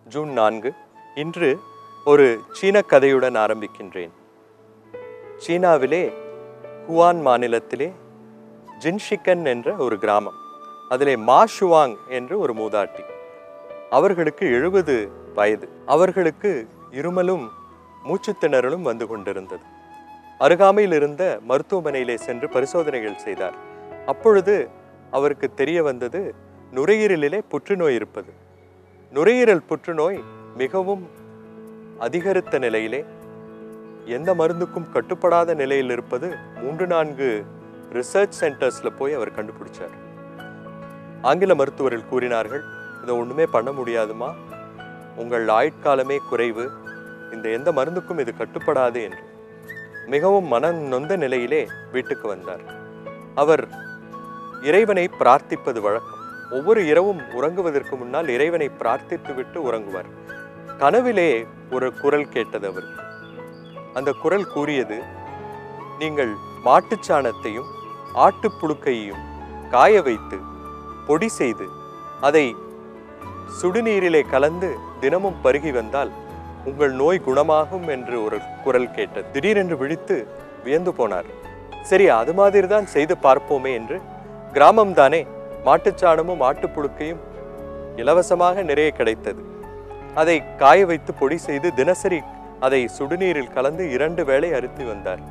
June நான்கு இன்று ஒரு சீன கதையுடன் ஆரம்பிக்கின்றேன் சீனாவிலே ஹுவான் மாநிலத்திலே ஜின்ஷிகன் என்ற ஒரு கிராமம் அதிலே மா ஷுவாங் என்று ஒரு மூதாட்டி அவர்களுக்கு எழுபது வயது அவர்களுக்கு இருமலும் மூச்சுத் திணறலும் வந்து கொண்டிருந்தது அருகாமையில் இருந்த மருத்துவமனையிலே சென்று பரிசோதனைகள் செய்தார் அப்பொழுது அவருக்கு தெரிய வந்தது நுரையீரலிலே புற்றுநோய் இருப்பது நுரையீரல் புற்றுநோய் மிகவும் அதிகரித்த நிலையிலே எந்த மருந்துக்கும் கட்டுப்படாத நிலையில் இருப்பது மூன்று நான்கு ரிசர்ச் சென்டர்ஸ்ல போய் அவர் கண்டுபிடிச்சார் ஆங்கில மருத்துவர்கள் கூறினார்கள் இதை ஒண்ணுமே பண்ண முடியாதுமா உங்கள் ஆயுட்காலமே குறைவு இந்த எந்த மருந்துக்கும் இது கட்டுப்படாது என்று மிகவும் மனம் நொந்த நிலையிலே வீட்டுக்கு வந்தார் அவர் இறைவனை பிரார்த்திப்பது வழக்கம் ஒவ்வொரு இரவும் உறங்குவதற்கு முன்னால் இறைவனை பிரார்த்தித்து விட்டு உறங்குவார் கனவிலே ஒரு குரல் கேட்டது அவருக்கு அந்த குரல் கூறியது நீங்கள் மாட்டுச்சாணத்தையும் ஆட்டுப்புழுக்கையும் காய வைத்து பொடி செய்து அதை சுடுநீரிலே கலந்து தினமும் பருகி வந்தால் உங்கள் நோய் குணமாகும் என்று ஒரு குரல் கேட்டது திடீரென்று விழித்து வியந்து போனார் சரி அது மாதிரி தான் செய்து பார்ப்போமே என்று கிராமம் தானே மாட்டுச்சாணமும் ஆட்டுப்புழுக்கையும் இலவசமாக நிறைய கிடைத்தது அதை காய வைத்து பொடி செய்து தினசரி அதை சுடுநீரில் கலந்து இரண்டு வேளை அருத்தி வந்தார்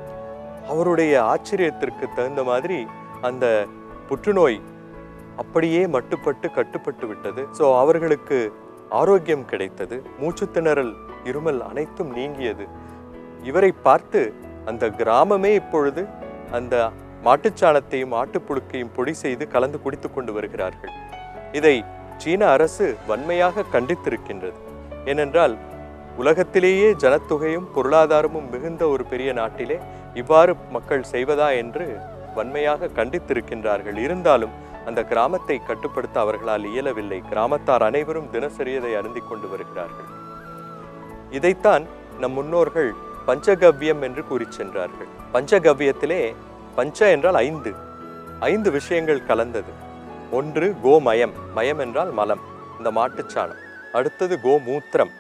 அவருடைய ஆச்சரியத்திற்கு தகுந்த மாதிரி அந்த புற்றுநோய் அப்படியே மட்டுப்பட்டு கட்டுப்பட்டு விட்டது ஸோ அவர்களுக்கு ஆரோக்கியம் கிடைத்தது மூச்சுத் திணறல் இருமல் அனைத்தும் நீங்கியது இவரை பார்த்து அந்த கிராமமே இப்பொழுது அந்த மாட்டுச்சாணத்தையும் ஆட்டுப்புழுக்கையும் பொடி செய்து கலந்து குடித்துக் கொண்டு வருகிறார்கள் இதை சீன அரசு வன்மையாக கண்டித்திருக்கின்றது ஏனென்றால் உலகத்திலேயே ஜனத்தொகையும் பொருளாதாரமும் மிகுந்த ஒரு பெரிய நாட்டிலே இவ்வாறு மக்கள் செய்வதா என்று வன்மையாக கண்டித்திருக்கின்றார்கள் இருந்தாலும் அந்த கிராமத்தை கட்டுப்படுத்த அவர்களால் இயலவில்லை கிராமத்தார் அனைவரும் தினசரி இதை அருந்திக் கொண்டு வருகிறார்கள் இதைத்தான் நம் முன்னோர்கள் பஞ்சகவ்யம் என்று கூறி சென்றார்கள் பஞ்சகவ்யத்திலே பஞ்ச என்றால் ஐந்து ஐந்து விஷயங்கள் கலந்தது ஒன்று கோமயம் மயம் என்றால் மலம் இந்த மாட்டுச்சாணம் அடுத்தது கோமூத்திரம்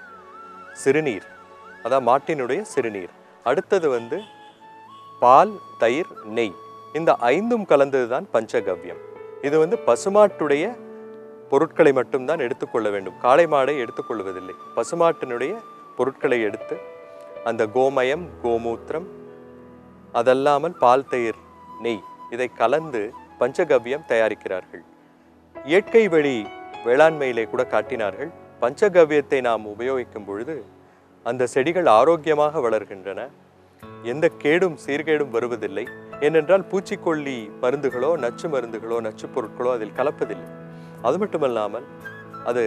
சிறுநீர் அதான் மாட்டினுடைய சிறுநீர் அடுத்தது வந்து பால் தயிர் நெய் இந்த ஐந்தும் கலந்தது தான் பஞ்சகவ்யம் இது வந்து பசுமாட்டுடைய பொருட்களை மட்டும்தான் எடுத்துக்கொள்ள வேண்டும் காளை மாடை எடுத்துக்கொள்வதில்லை பசுமாட்டினுடைய பொருட்களை எடுத்து அந்த கோமயம் கோமூத்திரம் அதல்லாமல் பால் தயிர் நெய் இதை கலந்து பஞ்சகவ்யம் தயாரிக்கிறார்கள் இயற்கை வழி வேளாண்மையிலே கூட காட்டினார்கள் பஞ்சகவ்யத்தை நாம் உபயோகிக்கும் பொழுது அந்த செடிகள் ஆரோக்கியமாக வளர்கின்றன எந்த கேடும் சீர்கேடும் வருவதில்லை ஏனென்றால் பூச்சிக்கொல்லி மருந்துகளோ நச்சு மருந்துகளோ நச்சு பொருட்களோ அதில் கலப்பதில்லை அது மட்டுமல்லாமல் அது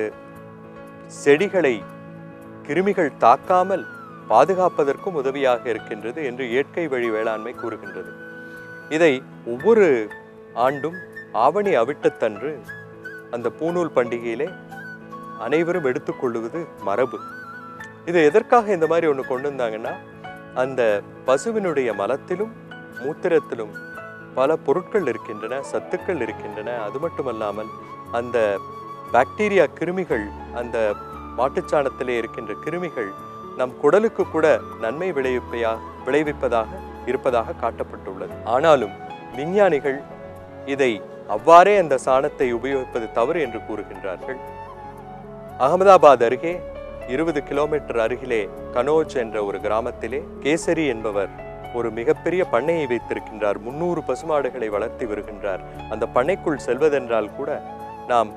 செடிகளை கிருமிகள் தாக்காமல் பாதுகாப்பதற்கும் உதவியாக இருக்கின்றது என்று இயற்கை வழி வேளாண்மை கூறுகின்றது இதை ஒவ்வொரு ஆண்டும் ஆவணி அவிட்டத்தன்று அந்த பூநூல் பண்டிகையிலே அனைவரும் எடுத்துக்கொள்ளுவது மரபு இது எதற்காக இந்த மாதிரி ஒன்று கொண்டு வந்தாங்கன்னா அந்த பசுவினுடைய மலத்திலும் மூத்திரத்திலும் பல பொருட்கள் இருக்கின்றன சத்துக்கள் இருக்கின்றன அது மட்டுமல்லாமல் அந்த பாக்டீரியா கிருமிகள் அந்த மாட்டுச்சாணத்திலே இருக்கின்ற கிருமிகள் நம் குடலுக்கு கூட நன்மை விளைவிப்பையா விளைவிப்பதாக இருப்பதாக காட்டப்பட்டுள்ளது ஆனாலும் விஞ்ஞானிகள் இதை அவ்வாறே அந்த சாணத்தை உபயோகிப்பது தவறு என்று கூறுகின்றார்கள் அகமதாபாத் அருகே இருபது கிலோமீட்டர் அருகிலே கனோஜ் என்ற ஒரு கிராமத்திலே கேசரி என்பவர் ஒரு மிகப்பெரிய பண்ணையை வைத்திருக்கின்றார் முன்னூறு பசுமாடுகளை வளர்த்தி வருகின்றார் அந்த பண்ணைக்குள் செல்வதென்றால் கூட நாம்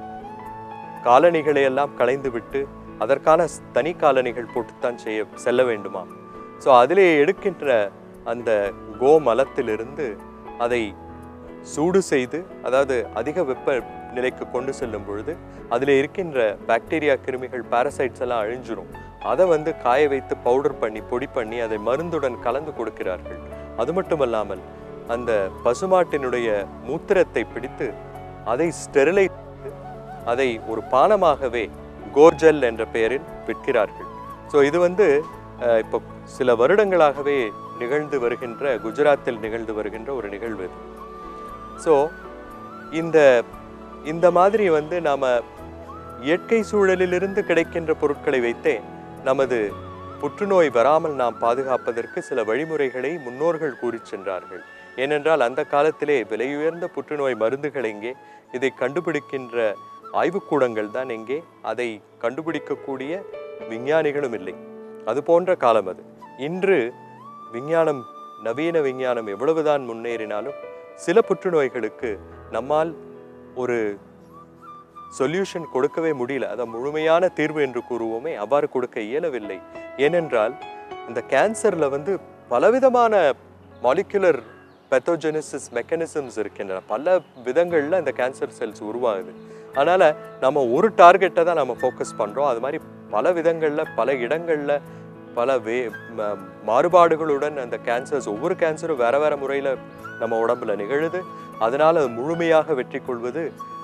காலணிகளை எல்லாம் களைந்து விட்டு அதற்கான தனி காலணிகள் போட்டுத்தான் செய்ய செல்ல வேண்டுமாம் ஸோ அதிலே எடுக்கின்ற அந்த கோமலத்திலிருந்து அதை சூடு செய்து அதாவது அதிக வெப்ப நிலைக்கு கொண்டு செல்லும் பொழுது அதில் இருக்கின்ற பாக்டீரியா கிருமிகள் பாரசைட்ஸ் எல்லாம் அழிஞ்சிரும் அதை வந்து காய வைத்து பவுடர் பண்ணி பொடி பண்ணி அதை மருந்துடன் கலந்து கொடுக்கிறார்கள் அது மட்டுமல்லாமல் அந்த பசுமாட்டினுடைய மூத்திரத்தை பிடித்து அதை ஸ்டெரிலைட் அதை ஒரு பானமாகவே கோர்ஜல் என்ற பெயரில் விற்கிறார்கள் ஸோ இது வந்து அஹ், இப்போ சில வருடங்களாகவே நிகழ்ந்து வருகின்ற குஜராத்தில் நிகழ்ந்து வருகின்ற ஒரு நிகழ்வு இது ஸோ இந்த இந்த மாதிரி வந்து நாம் இயற்கை சூழலிலிருந்து கிடைக்கின்ற பொருட்களை வைத்தே நமது புற்றுநோய் வராமல் நாம் பாதுகாப்பதற்கு சில வழிமுறைகளை முன்னோர்கள் கூறிச் சென்றார்கள் ஏனென்றால் அந்த காலத்திலே விலையுயர்ந்த புற்றுநோய் மருந்துகள் எங்கே இதை கண்டுபிடிக்கின்ற ஆய்வுக்கூடங்கள் தான் எங்கே அதை கண்டுபிடிக்கக்கூடிய விஞ்ஞானிகளும் இல்லை அது போன்ற காலம் அது இன்று விஞ்ஞானம் நவீன விஞ்ஞானம் எவ்வளவுதான் முன்னேறினாலும் சில புற்றுநோய்களுக்கு நம்மால் ஒரு சொல்யூஷன் கொடுக்கவே முடியல அதை முழுமையான தீர்வு என்று கூறுவோமே அவ்வாறு கொடுக்க இயலவில்லை ஏனென்றால் இந்த கேன்சர்ல வந்து பலவிதமான மாலிகுலர் பெத்தோஜெனிசிஸ் மெக்கானிசம்ஸ் இருக்கின்றன பல விதங்களில் இந்த கேன்சர் செல்ஸ் உருவாகுது அதனால் நம்ம ஒரு டார்கெட்டை தான் நம்ம ஃபோக்கஸ் பண்ணுறோம் அது மாதிரி பல விதங்களில் பல இடங்களில் பல வே ம- மாறுபாடுகளுடன் அந்த கேன்சர்ஸ் ஒவ்வொரு கேன்சரும் வேற வேற முறையில் நம்ம உடம்புல நிகழுது அதனால் அது முழுமையாக வெற்றி கொள்வது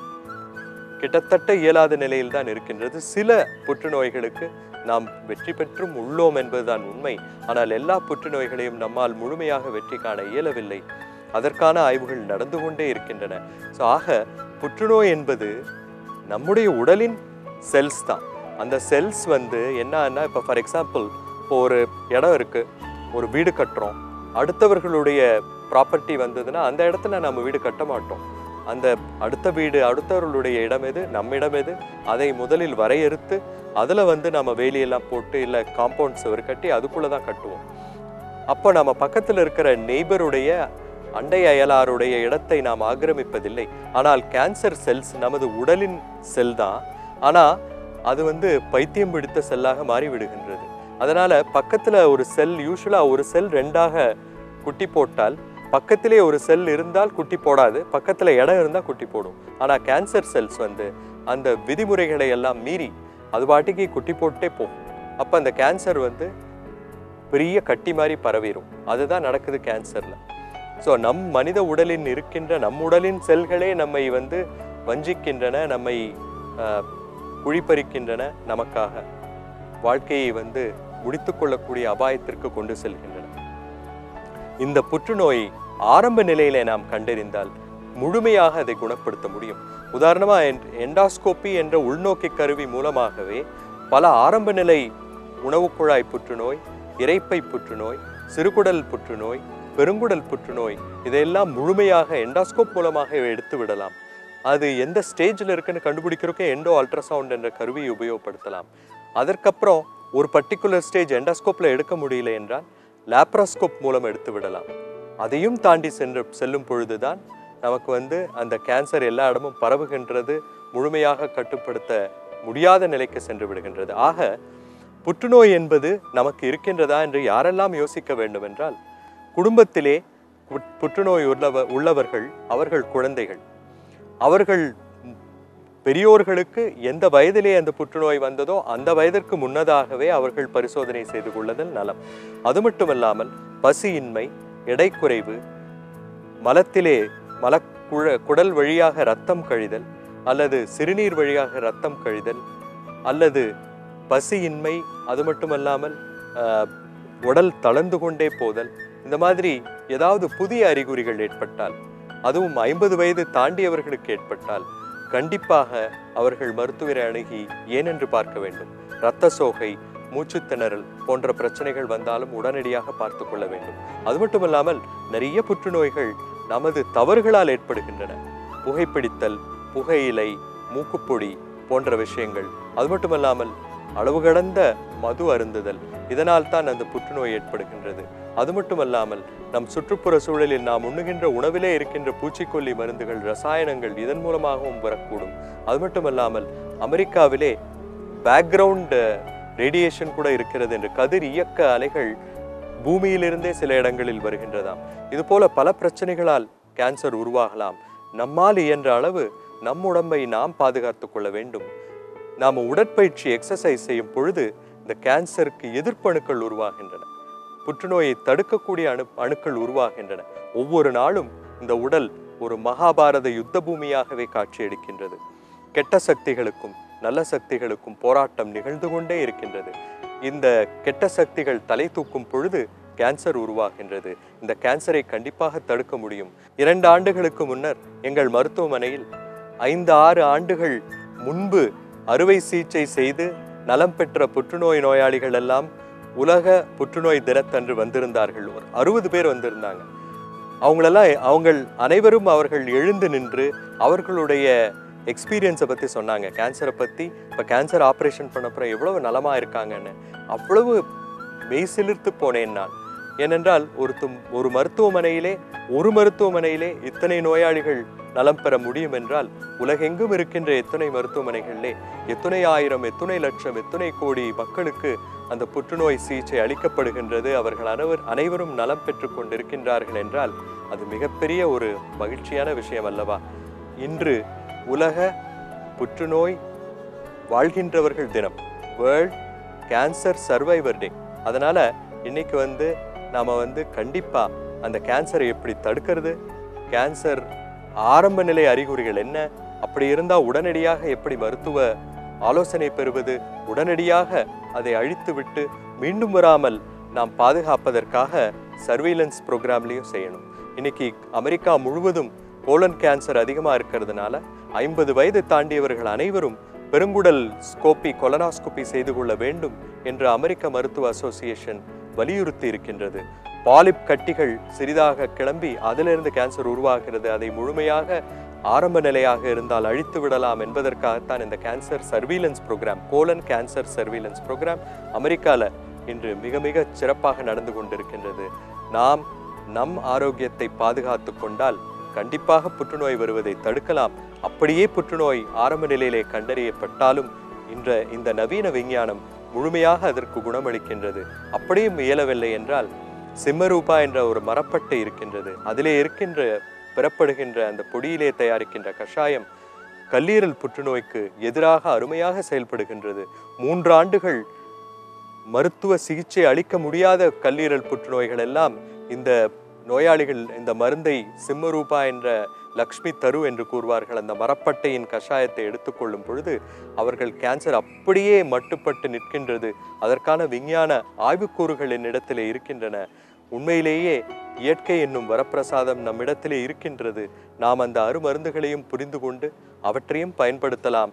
கிட்டத்தட்ட இயலாத நிலையில் தான் இருக்கின்றது சில புற்றுநோய்களுக்கு நாம் வெற்றி பெற்றும் உள்ளோம் என்பதுதான் உண்மை ஆனால் எல்லா புற்றுநோய்களையும் நம்மால் முழுமையாக வெற்றி காண இயலவில்லை அதற்கான ஆய்வுகள் நடந்து கொண்டே இருக்கின்றன ஸோ ஆக புற்றுநோய் என்பது நம்முடைய உடலின் செல்ஸ் தான் அந்த செல்ஸ் வந்து என்னன்னா இப்போ ஃபார் எக்ஸாம்பிள் இப்போ ஒரு இடம் இருக்கு ஒரு வீடு கட்டுறோம் அடுத்தவர்களுடைய ப்ராப்பர்ட்டி வந்ததுன்னா அந்த இடத்துல நம்ம வீடு கட்ட மாட்டோம் அந்த அடுத்த வீடு அடுத்தவர்களுடைய இடம் எது நம்ம இடம் எது அதை முதலில் வரையறுத்து அதில் வந்து நம்ம வேலியெல்லாம் போட்டு இல்லை காம்பவுண்ட் சுவர் கட்டி அதுக்குள்ளே தான் கட்டுவோம் அப்போ நம்ம பக்கத்தில் இருக்கிற நெய்பருடைய அண்டை அயலாருடைய இடத்தை நாம் ஆக்கிரமிப்பதில்லை ஆனால் கேன்சர் செல்ஸ் நமது உடலின் செல் தான் ஆனால் அது வந்து பைத்தியம் பிடித்த செல்லாக மாறி விடுகின்றது அதனால பக்கத்தில் ஒரு செல் யூஸ்வலாக ஒரு செல் ரெண்டாக குட்டி போட்டால் பக்கத்திலே ஒரு செல் இருந்தால் குட்டி போடாது பக்கத்தில் இடம் இருந்தால் குட்டி போடும் ஆனால் கேன்சர் செல்ஸ் வந்து அந்த விதிமுறைகளை எல்லாம் மீறி அது பாட்டுக்கு குட்டி போட்டே போகும் அப்போ அந்த கேன்சர் வந்து பெரிய கட்டி மாதிரி பரவிடும் அதுதான் நடக்குது கேன்சரில் ஸோ நம் மனித உடலின் இருக்கின்ற நம் உடலின் செல்களே நம்மை வந்து வஞ்சிக்கின்றன நம்மை ஆஹ், குழிப்பறிக்கின்றன நமக்காக வாழ்க்கையை வந்து முடித்துக்கொள்ளக்கூடிய அபாயத்திற்கு கொண்டு செல்கின்றன இந்த புற்றுநோய் ஆரம்ப நிலையில நாம் கண்டறிந்தால் முழுமையாக அதை குணப்படுத்த முடியும் உதாரணமா எண்டாஸ்கோப்பி என்ற உள்நோக்கி கருவி மூலமாகவே பல ஆரம்ப நிலை உணவுக் குழாய் புற்றுநோய் இரைப்பை புற்றுநோய் சிறுகுடல் புற்றுநோய் பெருங்குடல் புற்றுநோய் இதையெல்லாம் முழுமையாக எண்டாஸ்கோப் மூலமாக எடுத்து விடலாம் அது எந்த ஸ்டேஜில் இருக்குன்னு கண்டுபிடிக்கிறதுக்கு எண்டோ அல்ட்ராசவுண்ட் என்ற கருவியை உபயோகப்படுத்தலாம் அதற்கப்புறம் ஒரு பர்டிகுலர் ஸ்டேஜ் எண்டாஸ்கோப்பில் எடுக்க முடியல என்றால் லேப்ராஸ்கோப் மூலம் எடுத்து விடலாம் அதையும் தாண்டி சென்று செல்லும் பொழுதுதான் நமக்கு வந்து அந்த கேன்சர் எல்லா இடமும் பரவுகின்றது முழுமையாக கட்டுப்படுத்த முடியாத நிலைக்கு சென்று விடுகின்றது ஆக புற்றுநோய் என்பது நமக்கு இருக்கின்றதா என்று யாரெல்லாம் யோசிக்க வேண்டும் என்றால் குடும்பத்திலே புற்- புற்றுநோய் உள்ளவ உள்ளவர்கள் அவர்கள் குழந்தைகள் அவர்கள் பெரியோர்களுக்கு எந்த வயதிலே அந்த புற்றுநோய் வந்ததோ அந்த வயதிற்கு முன்னதாகவே அவர்கள் பரிசோதனை செய்து கொள்ளுதல் நலம் அது மட்டுமல்லாமல் பசியின்மை எடைக்குறைவு மலத்திலே மலக்குழ குடல் வழியாக ரத்தம் கழிதல் அல்லது சிறுநீர் வழியாக ரத்தம் கழிதல் அல்லது பசியின்மை அது மட்டுமல்லாமல் ஆஹ், உடல் தளர்ந்து கொண்டே போதல் இந்த மாதிரி ஏதாவது புதிய அறிகுறிகள் ஏற்பட்டால் அதுவும் ஐம்பது வயது தாண்டியவர்களுக்கு ஏற்பட்டால் கண்டிப்பாக அவர்கள் மருத்துவரை அணுகி ஏனென்று பார்க்க வேண்டும் இரத்த சோகை மூச்சுத் திணறல் போன்ற பிரச்சனைகள் வந்தாலும் உடனடியாக பார்த்து கொள்ள வேண்டும் அது மட்டுமல்லாமல் நிறைய புற்றுநோய்கள் நமது தவறுகளால் ஏற்படுகின்றன புகைப்பிடித்தல் புகையிலை மூக்குப்பொடி போன்ற விஷயங்கள் அது மட்டுமல்லாமல் அளவு கடந்த மது அருந்துதல் இதனால் தான் அந்த புற்றுநோய் ஏற்படுகின்றது அது மட்டுமல்லாமல் நம் சுற்றுப்புற சூழலில் நாம் உண்ணுகின்ற உணவிலே இருக்கின்ற பூச்சிக்கொல்லி மருந்துகள் ரசாயனங்கள் இதன் மூலமாகவும் வரக்கூடும் அது மட்டுமல்லாமல் அமெரிக்காவிலே பேக்ரவுண்ட் ரேடியேஷன் கூட இருக்கிறது என்று கதிர் இயக்க அலைகள் பூமியிலிருந்தே சில இடங்களில் வருகின்றதாம் இது போல பல பிரச்சனைகளால் கேன்சர் உருவாகலாம் நம்மால் இயன்ற அளவு நம் உடம்பை நாம் பாதுகாத்துக் கொள்ள வேண்டும் நாம் உடற்பயிற்சி எக்ஸசைஸ் செய்யும் பொழுது இந்த கேன்சருக்கு எதிர்ப்பணுக்கள் உருவாகின்றன புற்றுநோயை தடுக்கக்கூடிய அணு அணுக்கள் உருவாகின்றன ஒவ்வொரு நாளும் இந்த உடல் ஒரு மகாபாரத யுத்த பூமியாகவே காட்சியளிக்கின்றது கெட்ட சக்திகளுக்கும் நல்ல சக்திகளுக்கும் போராட்டம் நிகழ்ந்து கொண்டே இருக்கின்றது இந்த கெட்ட சக்திகள் தலை தூக்கும் பொழுது கேன்சர் உருவாகின்றது இந்த கேன்சரை கண்டிப்பாக தடுக்க முடியும் இரண்டு ஆண்டுகளுக்கு முன்னர் எங்கள் மருத்துவமனையில் ஐந்து ஆறு ஆண்டுகள் முன்பு அறுவை சிகிச்சை செய்து நலம் பெற்ற புற்றுநோய் நோயாளிகள் எல்லாம் உலக புற்றுநோய் தினத்தன்று வந்திருந்தார்கள் ஒரு அறுபது பேர் வந்திருந்தாங்க அவங்களெல்லாம் அவங்கள் அனைவரும் அவர்கள் எழுந்து நின்று அவர்களுடைய எக்ஸ்பீரியன்ஸை பற்றி சொன்னாங்க கேன்சரை பற்றி இப்போ கேன்சர் ஆப்ரேஷன் பண்ணப்புறம் எவ்வளவு நலமாக இருக்காங்கன்னு அவ்வளவு மெய் சிலிர்த்து போனேன் நான் ஏனென்றால் ஒரு தும் ஒரு மருத்துவமனையிலே ஒரு மருத்துவமனையிலே இத்தனை நோயாளிகள் நலம் பெற முடியும் என்றால் உலகெங்கும் இருக்கின்ற எத்தனை மருத்துவமனைகளிலே எத்தனை ஆயிரம் எத்தனை லட்சம் எத்தனை கோடி மக்களுக்கு அந்த புற்றுநோய் சிகிச்சை அளிக்கப்படுகின்றது அவர்கள் அனைவர் அனைவரும் நலம் பெற்று கொண்டிருக்கின்றார்கள் என்றால் அது மிகப்பெரிய ஒரு மகிழ்ச்சியான விஷயம் அல்லவா இன்று உலக புற்றுநோய் வாழ்கின்றவர்கள் தினம் வேர்ல்ட் கேன்சர் சர்வைவர் டே அதனால இன்னைக்கு வந்து நாம வந்து கண்டிப்பா அந்த கேன்சரை எப்படி தடுக்கிறது கேன்சர் ஆரம்ப நிலை அறிகுறிகள் என்ன அப்படி இருந்தா உடனடியாக எப்படி மருத்துவ ஆலோசனை பெறுவது உடனடியாக அதை அழித்துவிட்டு மீண்டும் வராமல் நாம் பாதுகாப்பதற்காக சர்வீலன்ஸ் ப்ரோக்ராம்லையும் செய்யணும் இன்னைக்கு அமெரிக்கா முழுவதும் கோலன் கேன்சர் அதிகமாக இருக்கிறதுனால ஐம்பது வயது தாண்டியவர்கள் அனைவரும் பெருங்குடல் ஸ்கோப்பி கொலனாஸ்கோப்பி செய்து கொள்ள வேண்டும் என்று அமெரிக்க மருத்துவ அசோசியேஷன் வலியுறுத்தி இருக்கின்றது பாலிப் கட்டிகள் சிறிதாக கிளம்பி அதிலிருந்து கேன்சர் உருவாகிறது அதை முழுமையாக ஆரம்ப நிலையாக இருந்தால் அழித்து விடலாம் என்பதற்காகத்தான் இந்த cancer surveillance program colon cancer surveillance program அமெரிக்கால இன்று மிக மிக சிறப்பாக நடந்து கொண்டிருக்கின்றது நாம் நம் ஆரோக்கியத்தை பாதுகாத்து கொண்டால் கண்டிப்பாக புற்றுநோய் வருவதை தடுக்கலாம் அப்படியே புற்றுநோய் ஆரம்ப நிலையிலே கண்டறியப்பட்டாலும் இன்ற இந்த நவீன விஞ்ஞானம் முழுமையாக அதற்கு குணமளிக்கின்றது அப்படியும் இயலவில்லை என்றால் சிம்மரூபா என்ற ஒரு மரப்பட்டை இருக்கின்றது அதிலே இருக்கின்ற பெறப்படுகின்ற அந்த பொடியிலே தயாரிக்கின்ற கஷாயம் கல்லீரல் புற்றுநோய்க்கு எதிராக அருமையாக செயல்படுகின்றது மூன்று ஆண்டுகள் மருத்துவ சிகிச்சை அளிக்க முடியாத கல்லீரல் புற்றுநோய்கள் எல்லாம் இந்த நோயாளிகள் இந்த மருந்தை சிம்மரூபா என்ற லக்ஷ்மி தரு என்று கூறுவார்கள் அந்த மரப்பட்டையின் கஷாயத்தை எடுத்துக்கொள்ளும் பொழுது அவர்கள் கேன்சர் அப்படியே மட்டுப்பட்டு நிற்கின்றது அதற்கான விஞ்ஞான ஆய்வுக்கூறுகள் என்னிடத்திலே இருக்கின்றன உண்மையிலேயே இயற்கை என்னும் வரப்பிரசாதம் நம்மிடத்திலே இருக்கின்றது நாம் அந்த அருமருந்துகளையும் புரிந்து கொண்டு அவற்றையும் பயன்படுத்தலாம்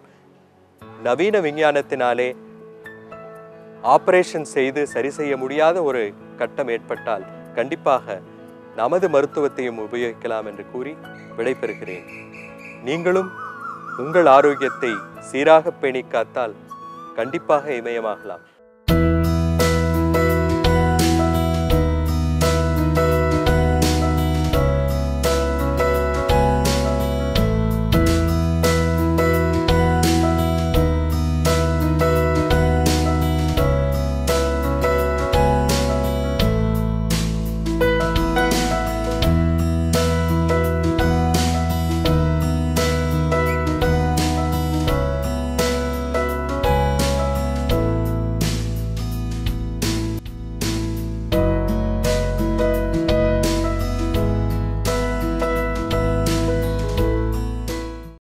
நவீன விஞ்ஞானத்தினாலே ஆபரேஷன் செய்து சரி செய்ய முடியாத ஒரு கட்டம் ஏற்பட்டால் கண்டிப்பாக நமது மருத்துவத்தையும் உபயோகிக்கலாம் என்று கூறி விடைபெறுகிறேன் நீங்களும் உங்கள் ஆரோக்கியத்தை சீராக பேணிக் காத்தால் கண்டிப்பாக இமயமாகலாம்